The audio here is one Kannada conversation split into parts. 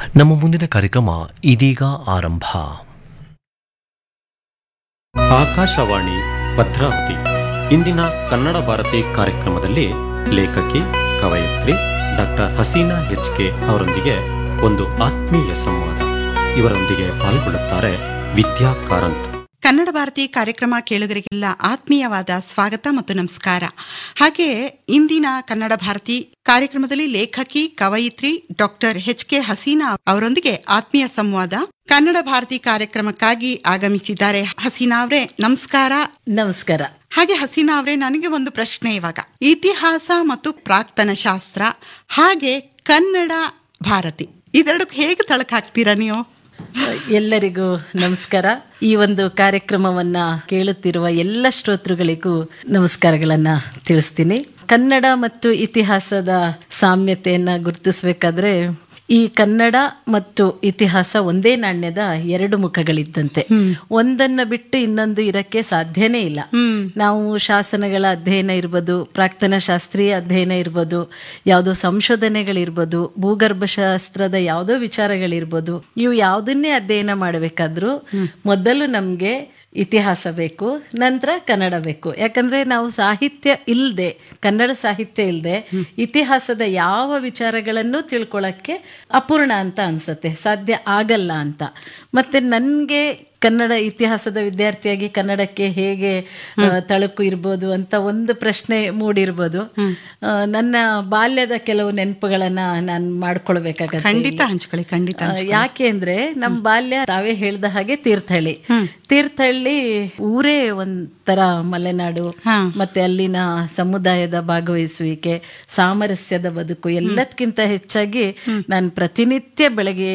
ನಮ್ಮ ಮುಂದಿನ ಕಾರ್ಯಕ್ರಮ ಇದೀಗ ಆರಂಭ ಆಕಾಶವಾಣಿ ಭದ್ರಾವತಿ ಇಂದಿನ ಕನ್ನಡ ಭಾರತಿ ಕಾರ್ಯಕ್ರಮದಲ್ಲಿ ಲೇಖಕಿ ಕವಯತ್ರಿ ಡಾಕ್ಟರ್ ಹಸೀನಾ ಎಚ್ ಕೆ ಅವರೊಂದಿಗೆ ಒಂದು ಆತ್ಮೀಯ ಸಂವಾದ ಇವರೊಂದಿಗೆ ಪಾಲ್ಗೊಳ್ಳುತ್ತಾರೆ ವಿದ್ಯಾ ಕಾರಂತ್ ಕನ್ನಡ ಭಾರತಿ ಕಾರ್ಯಕ್ರಮ ಕೇಳುಗರಿಗೆಲ್ಲ ಆತ್ಮೀಯವಾದ ಸ್ವಾಗತ ಮತ್ತು ನಮಸ್ಕಾರ ಹಾಗೆ ಇಂದಿನ ಕನ್ನಡ ಭಾರತಿ ಕಾರ್ಯಕ್ರಮದಲ್ಲಿ ಲೇಖಕಿ ಕವಯಿತ್ರಿ ಡಾಕ್ಟರ್ ಎಚ್ ಕೆ ಹಸೀನಾ ಅವರೊಂದಿಗೆ ಆತ್ಮೀಯ ಸಂವಾದ ಕನ್ನಡ ಭಾರತಿ ಕಾರ್ಯಕ್ರಮಕ್ಕಾಗಿ ಆಗಮಿಸಿದ್ದಾರೆ ಹಸೀನಾ ಅವರೇ ನಮಸ್ಕಾರ ನಮಸ್ಕಾರ ಹಾಗೆ ಹಸೀನಾ ಅವರೇ ನನಗೆ ಒಂದು ಪ್ರಶ್ನೆ ಇವಾಗ ಇತಿಹಾಸ ಮತ್ತು ಪ್ರಾಕ್ತನ ಶಾಸ್ತ್ರ ಹಾಗೆ ಕನ್ನಡ ಭಾರತಿ ಇದೆರಡಕ್ಕೆ ಹೇಗೆ ತಳಕ್ ಹಾಕ್ತೀರಾ ನೀವು ಎಲ್ಲರಿಗೂ ನಮಸ್ಕಾರ ಈ ಒಂದು ಕಾರ್ಯಕ್ರಮವನ್ನ ಕೇಳುತ್ತಿರುವ ಎಲ್ಲ ಶ್ರೋತೃಗಳಿಗೂ ನಮಸ್ಕಾರಗಳನ್ನ ತಿಳಿಸ್ತೀನಿ ಕನ್ನಡ ಮತ್ತು ಇತಿಹಾಸದ ಸಾಮ್ಯತೆಯನ್ನ ಗುರುತಿಸಬೇಕಾದ್ರೆ ಈ ಕನ್ನಡ ಮತ್ತು ಇತಿಹಾಸ ಒಂದೇ ನಾಣ್ಯದ ಎರಡು ಮುಖಗಳಿದ್ದಂತೆ ಒಂದನ್ನ ಬಿಟ್ಟು ಇನ್ನೊಂದು ಇರಕ್ಕೆ ಸಾಧ್ಯನೇ ಇಲ್ಲ ನಾವು ಶಾಸನಗಳ ಅಧ್ಯಯನ ಇರ್ಬೋದು ಪ್ರಾಕ್ತನ ಶಾಸ್ತ್ರೀಯ ಅಧ್ಯಯನ ಇರ್ಬೋದು ಯಾವುದೋ ಸಂಶೋಧನೆಗಳಿರ್ಬೋದು ಭೂಗರ್ಭಶಾಸ್ತ್ರದ ಯಾವುದೋ ವಿಚಾರಗಳಿರ್ಬೋದು ಇವು ಯಾವುದನ್ನೇ ಅಧ್ಯಯನ ಮಾಡಬೇಕಾದ್ರೂ ಮೊದಲು ನಮಗೆ ಇತಿಹಾಸ ಬೇಕು ನಂತರ ಕನ್ನಡ ಬೇಕು ಯಾಕಂದ್ರೆ ನಾವು ಸಾಹಿತ್ಯ ಇಲ್ಲದೆ ಕನ್ನಡ ಸಾಹಿತ್ಯ ಇಲ್ಲದೆ ಇತಿಹಾಸದ ಯಾವ ವಿಚಾರಗಳನ್ನು ತಿಳ್ಕೊಳ್ಳೋಕ್ಕೆ ಅಪೂರ್ಣ ಅಂತ ಅನ್ಸತ್ತೆ ಸಾಧ್ಯ ಆಗಲ್ಲ ಅಂತ ಮತ್ತೆ ನನಗೆ ಕನ್ನಡ ಇತಿಹಾಸದ ವಿದ್ಯಾರ್ಥಿಯಾಗಿ ಕನ್ನಡಕ್ಕೆ ಹೇಗೆ ಆ, ತಳುಕು ಇರ್ಬೋದು ಅಂತ ಒಂದು ಪ್ರಶ್ನೆ ಮೂಡಿರ್ಬೋದು ಆ, ನನ್ನ ಬಾಲ್ಯದ ಕೆಲವು ನೆನಪುಗಳನ್ನ ನಾನು ಮಾಡ್ಕೊಳ್ಬೇಕಾಗತ್ತೆ ಖಂಡಿತ ಹಂಚ್ಕೊಳ್ಳಿ ಖಂಡಿತ ಆ, ಯಾಕೆ ಅಂದ್ರೆ ನಮ್ ಬಾಲ್ಯ ತಾವೇ ಹೇಳ್ದ ಹಾಗೆ ತೀರ್ಥಹಳ್ಳಿ ತೀರ್ಥಹಳ್ಳಿ ಊರೇ ಒಂಥರ ಮಲೆನಾಡು ಮತ್ತೆ ಅಲ್ಲಿನ ಸಮುದಾಯದ ಭಾಗವಹಿಸುವಿಕೆ ಸಾಮರಸ್ಯದ ಬದುಕು ಎಲ್ಲದಕ್ಕಿಂತ ಹೆಚ್ಚಾಗಿ ನಾನು ಪ್ರತಿನಿತ್ಯ ಬೆಳಗ್ಗೆ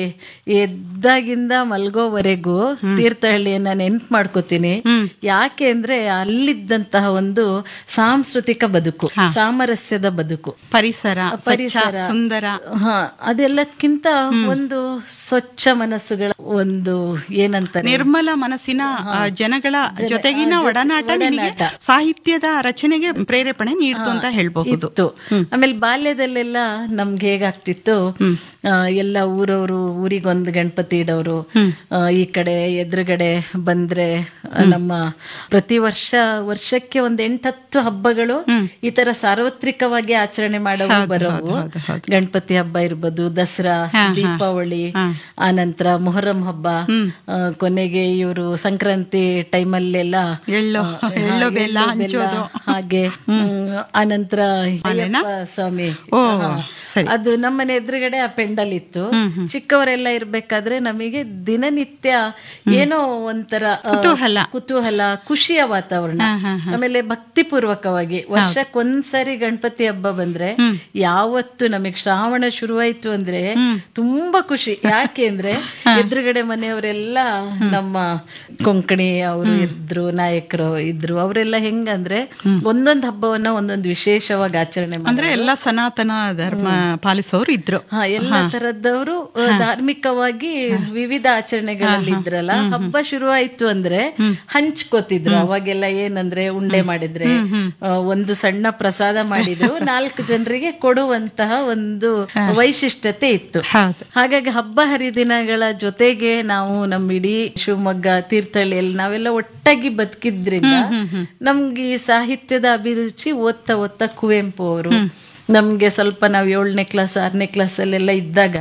ಎದ್ದಾಗಿಂದ ಮಲ್ಗೋವರೆಗೂ ತೀರ್ಥಹಳ್ಳಿಯನ್ನ ನೆನ್ಪು ಮಾಡ್ಕೋತೀನಿ ಯಾಕೆ ಅಂದ್ರೆ ಅಲ್ಲಿದ್ದಂತಹ ಒಂದು ಸಾಂಸ್ಕೃತಿಕ ಬದುಕು ಸಾಮರಸ್ಯದ ಬದುಕು ಪರಿಸರ ಪರಿಸರ ಸ್ವಚ್ಛ, ಸುಂದರ ಹಾ ಅದೆಲ್ಲದಕ್ಕಿಂತ ಒಂದು ಸ್ವಚ್ಛ ಮನಸ್ಸುಗಳ ಒಂದು ಏನಂತಾರೆ ನಿರ್ಮಲ ಮನಸ್ಸಿನ ಆ, ಜನಗಳ ಜೊತೆಗಿನ ಒಡನಾಟ ನಿಮಗೆ ಸಾಹಿತ್ಯದ ರಚನೆಗೆ ಪ್ರೇರೇಪಣೆ ನೀಡ್ತು ಅಂತ ಹೇಳ್ಬಹುದು ಇತ್ತು ಆಮೇಲೆ ಬಾಲ್ಯದಲ್ಲೆಲ್ಲ ನಮ್ಗೆ ಹೇಗಾಗ್ತಿತ್ತು ಆ, ಎಲ್ಲ ಊರವರು ಊರಿಗೊಂದು ಗಣಪತಿ ಇಡೋರು ಆ, ಈ ಕಡೆ ಎದುರುಗಡೆ ಬಂದ್ರೆ ಆ, ನಮ್ಮ ಪ್ರತಿ ವರ್ಷ ವರ್ಷಕ್ಕೆ ಒಂದ್ ಎಂಟತ್ತು ಹಬ್ಬಗಳು ಈ ತರ ಸಾರ್ವತ್ರಿಕವಾಗಿ ಆಚರಣೆ ಮಾಡೋವು ಬರೋವು ಗಣಪತಿ ಹಬ್ಬ ಇರ್ಬೋದು ದಸರಾ ದೀಪಾವಳಿ ಆನಂತರ ಮೊಹರಂ ಹಬ್ಬ ಆ, ಕೊನೆಗೆ ಇವರು ಸಂಕ್ರಾಂತಿ ಟೈಮಲ್ಲೆಲ್ಲ ಎಳ್ಳು ಆ, ಎಳ್ಳು ಬೆಲ್ಲ ಎಳ್ಳು ಬೆಲ್ಲ ಹಂಚೋದು ಹಾಗೆ ಹ್ಮ್, ಆನಂತರ ಅಯ್ಯಪ್ಪ ಸ್ವಾಮಿ ಹಾ. ಅದು ನಮ್ಮನೆ ಎದುರುಗಡೆ ಆ ಪೆಂಡಲ್ ಇತ್ತು ಚಿಕ್ಕವರೆಲ್ಲ ಇರ್ಬೇಕಾದ್ರೆ ನಮಗೆ ದಿನನಿತ್ಯ ಏನೋ ಒಂಥರ ಆ, ಕುತೂಹಲ. ಕುತೂಹಲ ಖುಷಿಯ ವಾತಾವರಣ ಆಮೇಲೆ ಭಕ್ತಿಪೂರ್ವಕವಾಗಿ ವರ್ಷಕ್ಕೊಂದ್ಸರಿ ಗಣಪತಿ ಹಬ್ಬ ಬಂದ್ರೆ ಯಾವತ್ತು ನಮಗೆ ಶ್ರಾವಣ ಶುರುವಾಯ್ತು ಅಂದ್ರೆ ತುಂಬಾ ಖುಷಿ ಯಾಕೆ ಅಂದ್ರೆ ಎದುರುಗಡೆ ಮನೆಯವರೆಲ್ಲ ನಮ್ಮ ಕೊಂಕಣಿ ಅವರು ಇದ್ರು ನಾಯಕರು ಇದ್ರು ಅವರೆಲ್ಲ ಹೆಂಗಂದ್ರೆ ಒಂದೊಂದು ಹಬ್ಬವನ್ನ ಒಂದೊಂದು ವಿಶೇಷವಾಗಿ ಆಚರಣೆ ಮಾಡಿ ಅಂದ್ರೆ ಎಲ್ಲ ಸನಾತನ ಧರ್ಮ ಪಾಲಿಸೋರು ಇದ್ರು ಹಾ ಎಲ್ಲ ತರದವರು ಧಾರ್ಮಿಕವಾಗಿ ವಿವಿಧ ಆಚರಣೆಗಳಲ್ಲಿ ಇದ್ರಲ್ಲ ಹಬ್ಬ ಶುರುವಾಯ್ತು ಅಂದ್ರೆ ಹಂಚ್ಕೋತಿದ್ರು ಅವಾಗೆಲ್ಲ ಏನಂದ್ರೆ ಉಂಡೆ ಮಾಡಿದ್ರೆ ಆ, ಒಂದು ಸಣ್ಣ ಪ್ರಸಾದ ಮಾಡಿದ್ರು ನಾಲ್ಕು ಜನರಿಗೆ ಕೊಡುವಂತಹ ಒಂದು ವೈಶಿಷ್ಟ್ಯತೆ ಇತ್ತು ಹೌದು. ಹಾಗಾಗಿ ಹಬ್ಬ ಹರಿದಿನಗಳ ಜೊತೆಗೆ ನಾವು ನಮ್ಮ ಇಡೀ ಶಿವಮೊಗ್ಗ ತೀರ್ಥಹಳ್ಳಿಯಲ್ಲಿ ನಾವೆಲ್ಲ ಒಟ್ಟಾಗಿ ಬದುಕಿದ್ರಿಂದ ನಮ್ಗೆ ಈ ಸಾಹಿತ್ಯದ ಅಭಿರುಚಿ ಓದ್ತಾ ಓದ್ತಾ ಕುವೆಂಪು ಅವರು ನಮ್ಗೆ ಸ್ವಲ್ಪ ನಾವು ಏಳನೇ ಕ್ಲಾಸ್ ಆರನೇ ಕ್ಲಾಸ್ ಅಲ್ಲೆಲ್ಲ ಇದ್ದಾಗ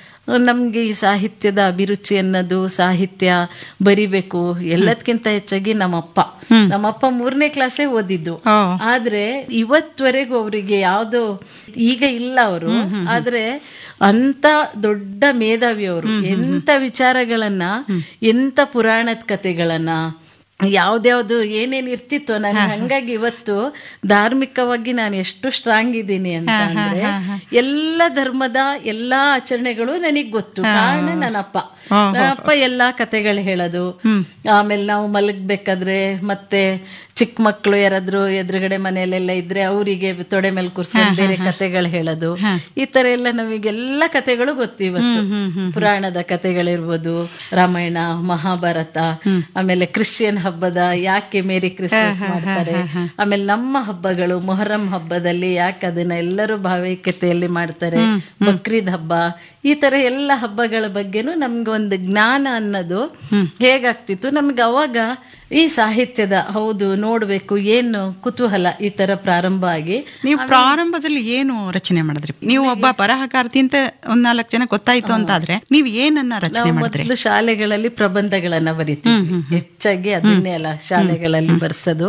ನಮ್ಗೆ ಈ ಸಾಹಿತ್ಯದ ಅಭಿರುಚಿ ಅನ್ನೋದು ಸಾಹಿತ್ಯ ಬರಿಬೇಕು ಎಲ್ಲದಕ್ಕಿಂತ ಹೆಚ್ಚಾಗಿ ನಮ್ಮಪ್ಪ ನಮ್ಮಪ್ಪ ಮೂರನೇ ಕ್ಲಾಸೇ ಓದಿದ್ದು ಆದ್ರೆ ಇವತ್ವರೆಗೂ ಅವರಿಗೆ ಯಾವ್ದೋ ಈಗ ಇಲ್ಲ ಅವರು ಆದ್ರೆ ಅಂತ ದೊಡ್ಡ ಮೇಧಾವಿ ಅವರು ಎಂತ ವಿಚಾರಗಳನ್ನ ಎಂತ ಪುರಾಣದ ಕಥೆಗಳನ್ನ ಯಾವ್ದ್ಯಾವ್ದು ಏನೇನ್ ಇರ್ತಿತ್ತು ನಾನು ಹಂಗಾಗಿ ಇವತ್ತು ಧಾರ್ಮಿಕವಾಗಿ ನಾನು ಎಷ್ಟು ಸ್ಟ್ರಾಂಗ್ ಇದ್ದೀನಿ ಅಂತ ಅಂದ್ರೆ ಎಲ್ಲ ಧರ್ಮದ ಎಲ್ಲಾ ಆಚರಣೆಗಳು ನನಗ್ ಗೊತ್ತು ಕಾರಣ ನನ್ನಪ್ಪ ನನ್ನಪ್ಪ ಎಲ್ಲಾ ಕತೆಗಳು ಹೇಳೋದು ಆಮೇಲೆ ನಾವು ಮಲಗ್ಬೇಕಾದ್ರೆ ಮತ್ತೆ ಚಿಕ್ಕ ಮಕ್ಕಳು ಯಾರಾದ್ರೂ ಎದುರುಗಡೆ ಮನೆಯಲ್ಲೆಲ್ಲ ಇದ್ರೆ ಅವರಿಗೆ ತೊಡೆ ಮೇಲೆ ಕೂರ್ಸ್ಕೊಂಡು ಬೇರೆ ಕತೆಗಳು ಹೇಳೋದು ಈ ತರ ಎಲ್ಲ ನಮಗೆಲ್ಲ ಕತೆಗಳು ಗೊತ್ತು ಇವತ್ತು ಪುರಾಣದ ಕತೆಗಳಿರ್ಬೋದು ರಾಮಾಯಣ ಮಹಾಭಾರತ ಆಮೇಲೆ ಕ್ರಿಶ್ಚಿಯನ್ ಹಬ್ಬ ಹಬ್ಬದ ಯಾಕೆ ಮೇರಿ ಕ್ರಿಸ್ಮಸ್ ಮಾಡ್ತಾರೆ ಆಮೇಲೆ ನಮ್ಮ ಹಬ್ಬಗಳು ಮೊಹರಂ ಹಬ್ಬದಲ್ಲಿ ಯಾಕೆ ಅದನ್ನ ಎಲ್ಲರೂ ಭಾವೈಕ್ಯತೆಯಲ್ಲಿ ಮಾಡ್ತಾರೆ ಬಕ್ರೀದ್ ಹಬ್ಬ ಈ ತರ ಎಲ್ಲ ಹಬ್ಬಗಳ ಬಗ್ಗೆನೂ ನಮ್ಗೆ ಒಂದು ಜ್ಞಾನ ಅನ್ನೋದು ಹೇಗಾಗ್ತಿತ್ತು ನಮ್ಗೆ ಅವಾಗ ಈ ಸಾಹಿತ್ಯದ ಹೌದು ನೋಡ್ಬೇಕು ಏನು ಕುತೂಹಲ ಈ ತರ ಪ್ರಾರಂಭ ಆಗಿ ನೀವು ಪ್ರಾರಂಭದಲ್ಲಿ ಏನು ರಚನೆ ಮಾಡಿದ್ರಿ ನೀವು ಒಬ್ಬ ಬರಹಗಾರ್ತಿ ಅಂತ ಒಂದ್ ನಾಲ್ಕು ಜನ ಗೊತ್ತಾಯ್ತು ಅಂತಾದ್ರೆ ನೀವು ಏನನ್ನ ರಚನೆ ನಾವು ಮಾಡಿದ್ರಿ ಮೊದಲು ಶಾಲೆಗಳಲ್ಲಿ ಪ್ರಬಂಧಗಳನ್ನ ಬರಿತೀವಿ ಹೆಚ್ಚಾಗಿ ಅದನ್ನೇ ಅಲ್ಲ ಶಾಲೆಗಳಲ್ಲಿ ಬರ್ಸೋದು